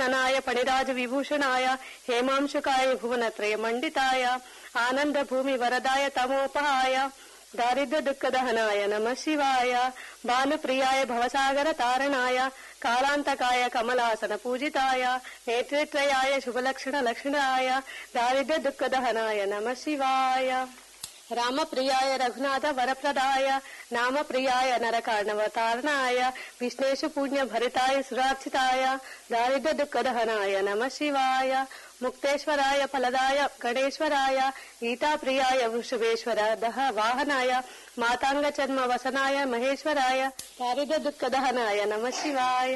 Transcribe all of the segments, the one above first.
ననాయ పణిరాజ విభూషణాయ హేమాంశుకాయ భువనత్రయ మండితాయ ఆనంద భూమి వరదాయ తమోపహాయ దారిద్ర్య దుఃఖదహనాయ నమ శివాయ భానుప్రియాయ భవసాగర తారణాయ కాలాంతకాయ కమలాసన పూజితాయ నేత్రత్రయాయ శుభలక్షణ లక్షణాయ దారిద్ర్య దుఃఖదహనాయ నమ శివాయ రామప్రియాయ రఘునాథ వరప్రదాయ నామప్రియాయ నరకార్ణవతారణాయ విష్ణేషు పుణ్య భరితాయ సురార్చితాయ దారిద్ర్య దుఃఖదహనాయ నమ శివాయ ముక్తేశ్వరాయ ఫలదాయ గణేశ్వరాయ గీతాప్రియాయ వృషభేశ్వర దహ వాహనాయ మాతాంగ చర్మ వసనాయ మహేశ్వరాయ దారిద్ర్య దుఃఖదహనాయ నమ శివాయ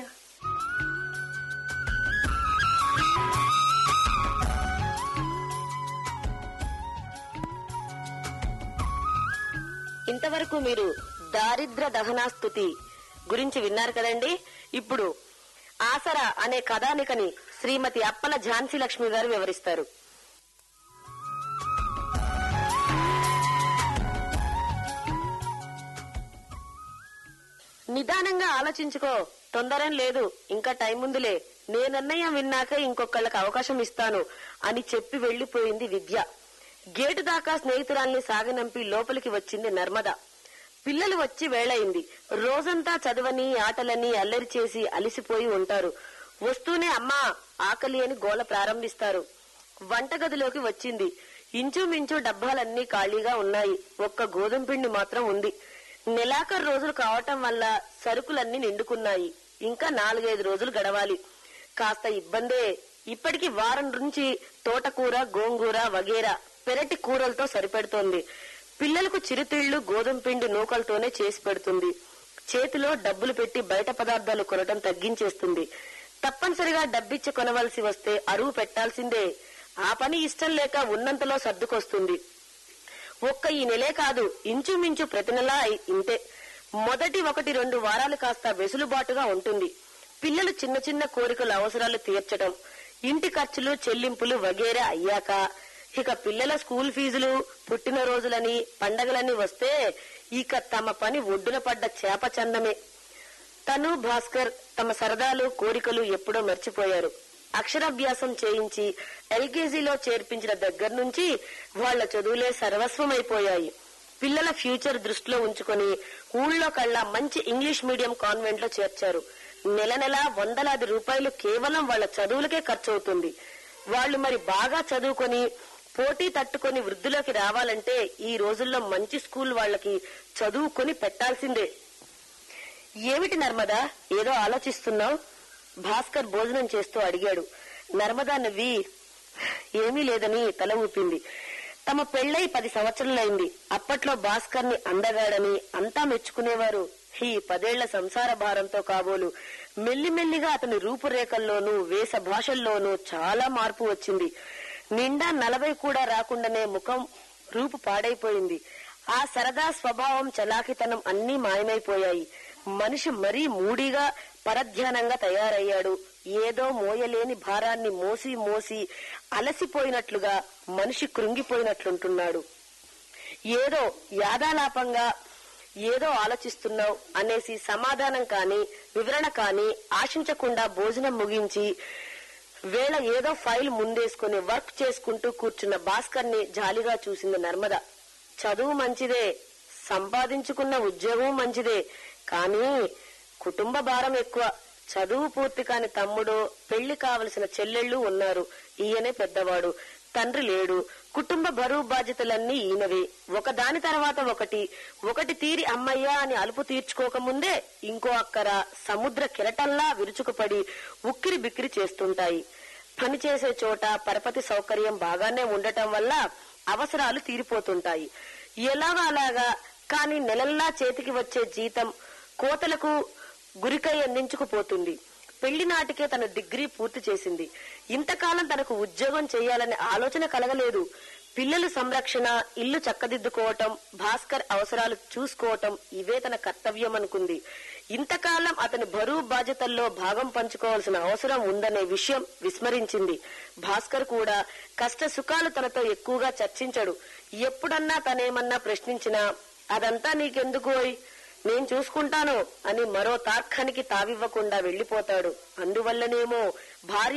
ఇంతవరకు మీరు దారిద్ర దహనాస్తుతి గురించి విన్నారు కదండి ఇప్పుడు ఆసరా అనే కథానికని శ్రీమతి అప్పల ఝాన్సీ లక్ష్మి గారు వివరిస్తారు నిదానంగా ఆలోచించుకో తొందరం లేదు ఇంకా టైం ఉందిలే నేనన్నయ్య విన్నాక ఇంకొకళ్ళకి అవకాశం ఇస్తాను అని చెప్పి వెళ్లిపోయింది విద్య గేటు దాకా స్నేహితురాల్ని సాగనంపి లోపలికి వచ్చింది నర్మద పిల్లలు వచ్చి వేళయింది రోజంతా చదవని ఆటలని అల్లరి చేసి అలిసిపోయి ఉంటారు వస్తూనే అమ్మా ఆకలి అని గోల ప్రారంభిస్తారు వంటగదిలోకి వచ్చింది ఇంచుమించు డబ్బాలన్నీ ఖాళీగా ఉన్నాయి ఒక్క గోధుమ పిండి మాత్రం ఉంది నెలాఖరు రోజులు కావటం వల్ల సరుకులన్నీ నిండుకున్నాయి ఇంకా నాలుగైదు రోజులు గడవాలి కాస్త ఇబ్బందే ఇప్పటికి వారం నుంచి తోటకూర గోంగూర వగేరా పెరటి కూరలతో సరిపెడుతోంది పిల్లలకు చిరుతిళ్లు గోధుమ పిండి నూకలతోనే చేసి పెడుతుంది చేతిలో డబ్బులు పెట్టి బయట పదార్థాలు కొనడం తగ్గించేస్తుంది తప్పనిసరిగా డబ్బిచ్చి కొనవలసి వస్తే అరువు పెట్టాల్సిందే ఆ పని ఇష్టం లేక ఉన్నంతలో సర్దుకొస్తుంది ఒక్క ఈ నెలే కాదు ఇంచుమించు ప్రతి నెలా ఇ- ఇంతే మొదటి ఒకటి రెండు వారాలు కాస్త వెసులుబాటుగా ఉంటుంది పిల్లలు చిన్న చిన్న కోరికల అవసరాలు తీర్చడం ఇంటి ఖర్చులు చెల్లింపులు వగేరా అయ్యాక ఇక పిల్లల స్కూల్ ఫీజులు పుట్టినరోజులని పండగలని వస్తే ఇక తమ పని ఒడ్డున పడ్డ చేప చందమే తను భాస్కర్ తమ సరదాలు కోరికలు ఎప్పుడో మర్చిపోయారు అక్షరాభ్యాసం చేయించి ఎల్కేజీలో చేర్పించిన దగ్గర నుంచి వాళ్ళ చదువులే సర్వస్వమైపోయాయి పిల్లల ఫ్యూచర్ దృష్టిలో ఉంచుకొని ఊళ్ళో కల్లా మంచి ఇంగ్లీష్ మీడియం కాన్వెంట్ లో చేర్చారు నెల నెల వందలాది రూపాయలు కేవలం వాళ్ళ చదువులకే ఖర్చు అవుతుంది వాళ్ళు మరి బాగా చదువుకొని పోటీ తట్టుకొని వృద్ధిలోకి రావాలంటే ఈ రోజుల్లో మంచి స్కూల్ వాళ్ళకి చదువుకొని పెట్టాల్సిందే ఏమిటి నర్మదా ఏదో ఆలోచిస్తున్నావు భాస్కర్ భోజనం చేస్తూ అడిగాడు నర్మదా నవ్వి ఏమీ లేదని తల ఊపింది తమ పెళ్ళై పది సంవత్సరాలైంది అప్పట్లో భాస్కర్ ని అందగాడని అంతా మెచ్చుకునేవారు ఈ పదేళ్ల సంసార భారంతో కాబోలు మెల్లిమెల్లిగా అతని రూపురేఖల్లోనూ వేష భాషల్లోనూ చాలా మార్పు వచ్చింది నిండా నలభై కూడా రాకుండానే ముఖం రూపు పాడైపోయింది ఆ సరదా స్వభావం చలాకితనం అన్నీ మాయమైపోయాయి మనిషి మరీ మూడిగా పరధ్యానంగా తయారయ్యాడు ఏదో మోయలేని భారాన్ని మోసి మోసి అలసిపోయినట్లుగా మనిషి కృంగిపోయినట్లుంటున్నాడు ఏదో యాదాలాపంగా ఏదో ఆలోచిస్తున్నావు అనేసి సమాధానం కాని వివరణ కాని ఆశించకుండా భోజనం ముగించి వేళ ఏదో ఫైల్ ముందేసుకుని వర్క్ చేసుకుంటూ కూర్చున్న భాస్కర్ ని జాలిగా చూసింది నర్మద చదువు మంచిదే సంపాదించుకున్న ఉద్యోగం మంచిదే కానీ కుటుంబ భారం ఎక్కువ చదువు పూర్తి కాని తమ్ముడు పెళ్లి కావలసిన చెల్లెళ్ళు ఉన్నారు ఈయనే పెద్దవాడు తండ్రి లేడు కుటుంబ బరువు బాధ్యతలన్నీ ఈయనవే ఒకదాని తర్వాత ఒకటి ఒకటి తీరి అమ్మయ్యా అని అలుపు తీర్చుకోకముందే ఇంకో అక్కర సముద్ర కిరటంలా విరుచుకుపడి ఉక్కిరి బిక్కిరి చేస్తుంటాయి పనిచేసే చోట పరపతి సౌకర్యం బాగానే ఉండటం వల్ల అవసరాలు తీరిపోతుంటాయి ఎలాగా అలాగా కాని నెలల్లా చేతికి వచ్చే జీతం కోతలకు గురికై అందించుకుపోతుంది పెళ్లి నాటికే తన డిగ్రీ పూర్తి చేసింది ఇంతకాలం తనకు ఉద్యోగం చేయాలనే ఆలోచన కలగలేదు పిల్లల సంరక్షణ ఇల్లు చక్కదిద్దుకోవటం భాస్కర్ అవసరాలు చూసుకోవటం ఇవే తన కర్తవ్యం అనుకుంది ఇంతకాలం అతని బరువు బాధ్యతల్లో భాగం పంచుకోవాల్సిన అవసరం ఉందనే విషయం విస్మరించింది భాస్కర్ కూడా కష్ట సుఖాలు తనతో ఎక్కువగా చర్చించడు ఎప్పుడన్నా తనేమన్నా ప్రశ్నించినా అదంతా నీకెందుకు ఓయ్? నేను చూసుకుంటాను అని మరో తార్కానికి తావివ్వకుండా వెళ్లిపోతాడు అందువల్లనేమో భార్య